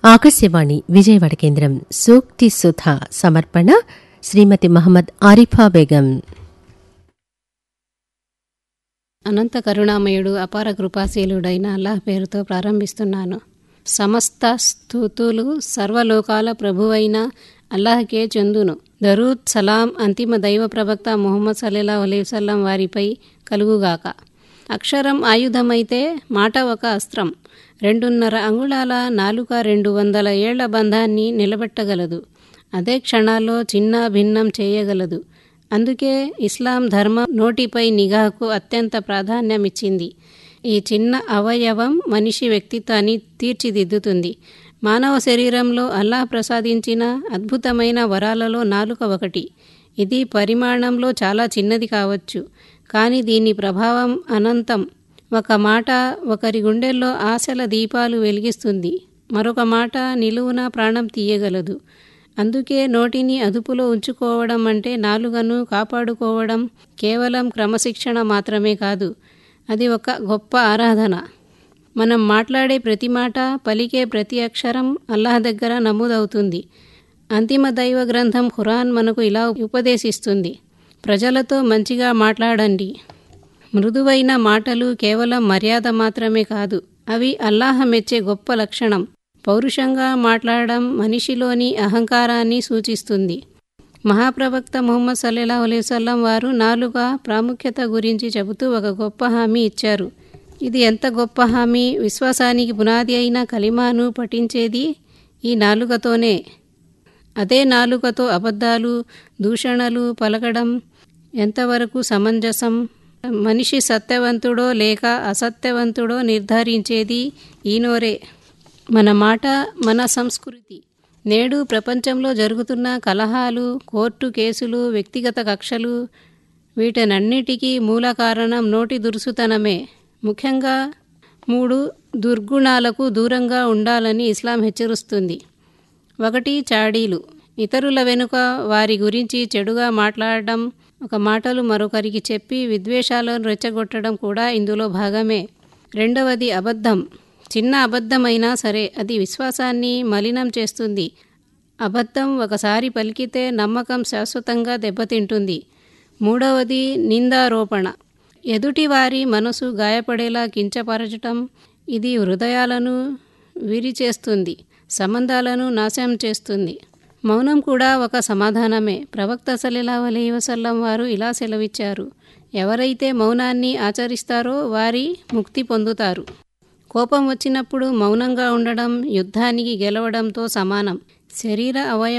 ఆకాశవాణి విజయవాడ కేంద్రం సూక్తి సుధ సమర్పణ శ్రీమతి మహమ్మద్ ఆరిఫా బేగం అనంత కరుణామయుడు అపార కృపాశీలుడైన అల్లాహ్ పేరుతో ప్రారంభిస్తున్నాను సమస్త స్థుతులు సర్వలోకాల ప్రభువైన అల్లాహ్కే చెందును దరూద్ సలాం అంతిమ దైవ ప్రవక్త ముహమ్మద్ సల్లెలా అలైవల్లం వారిపై కలుగుగాక అక్షరం ఆయుధమైతే మాట ఒక అస్త్రం రెండున్నర అంగుళాల నాలుక రెండు వందల ఏళ్ల బంధాన్ని నిలబెట్టగలదు అదే క్షణాల్లో చిన్న భిన్నం చేయగలదు అందుకే ఇస్లాం ధర్మం నోటిపై నిఘాకు అత్యంత ప్రాధాన్యమిచ్చింది ఈ చిన్న అవయవం మనిషి వ్యక్తిత్వాన్ని తీర్చిదిద్దుతుంది మానవ శరీరంలో అల్లాహ్ ప్రసాదించిన అద్భుతమైన వరాలలో నాలుక ఒకటి ఇది పరిమాణంలో చాలా చిన్నది కావచ్చు కానీ దీని ప్రభావం అనంతం ఒక మాట ఒకరి గుండెల్లో ఆశల దీపాలు వెలిగిస్తుంది మరొక మాట నిలువున ప్రాణం తీయగలదు అందుకే నోటిని అదుపులో ఉంచుకోవడం అంటే నాలుగను కాపాడుకోవడం కేవలం క్రమశిక్షణ మాత్రమే కాదు అది ఒక గొప్ప ఆరాధన మనం మాట్లాడే ప్రతి మాట పలికే ప్రతి అక్షరం అల్లాహ్ దగ్గర నమోదవుతుంది అంతిమ దైవ గ్రంథం ఖురాన్ మనకు ఇలా ఉపదేశిస్తుంది ప్రజలతో మంచిగా మాట్లాడండి మృదువైన మాటలు కేవలం మర్యాద మాత్రమే కాదు అవి అల్లాహ మెచ్చే గొప్ప లక్షణం పౌరుషంగా మాట్లాడడం మనిషిలోని అహంకారాన్ని సూచిస్తుంది మహాప్రవక్త ముహమ్మద్ సల్లెలా అలైవల్లం వారు నాలుక ప్రాముఖ్యత గురించి చెబుతూ ఒక గొప్ప హామీ ఇచ్చారు ఇది ఎంత గొప్ప హామీ విశ్వాసానికి పునాది అయిన కలిమాను పఠించేది ఈ నాలుకతోనే అదే నాలుకతో అబద్ధాలు దూషణలు పలకడం ఎంతవరకు సమంజసం మనిషి సత్యవంతుడో లేక అసత్యవంతుడో నిర్ధారించేది ఈనోరే మన మాట మన సంస్కృతి నేడు ప్రపంచంలో జరుగుతున్న కలహాలు కోర్టు కేసులు వ్యక్తిగత కక్షలు వీటనన్నిటికీ మూల కారణం నోటి దురుసుతనమే ముఖ్యంగా మూడు దుర్గుణాలకు దూరంగా ఉండాలని ఇస్లాం హెచ్చరిస్తుంది ఒకటి చాడీలు ఇతరుల వెనుక వారి గురించి చెడుగా మాట్లాడడం ఒక మాటలు మరొకరికి చెప్పి విద్వేషాలను రెచ్చగొట్టడం కూడా ఇందులో భాగమే రెండవది అబద్ధం చిన్న అబద్ధమైనా సరే అది విశ్వాసాన్ని మలినం చేస్తుంది అబద్ధం ఒకసారి పలికితే నమ్మకం శాశ్వతంగా దెబ్బతింటుంది మూడవది నిందారోపణ ఎదుటివారి మనసు గాయపడేలా కించపరచటం ఇది హృదయాలను విరిచేస్తుంది సంబంధాలను నాశనం చేస్తుంది మౌనం కూడా ఒక సమాధానమే ప్రవక్త సల్లెలా అలీ వసల్లం వారు ఇలా సెలవిచ్చారు ఎవరైతే మౌనాన్ని ఆచరిస్తారో వారి ముక్తి పొందుతారు కోపం వచ్చినప్పుడు మౌనంగా ఉండడం యుద్ధానికి గెలవడంతో సమానం శరీర అవయవ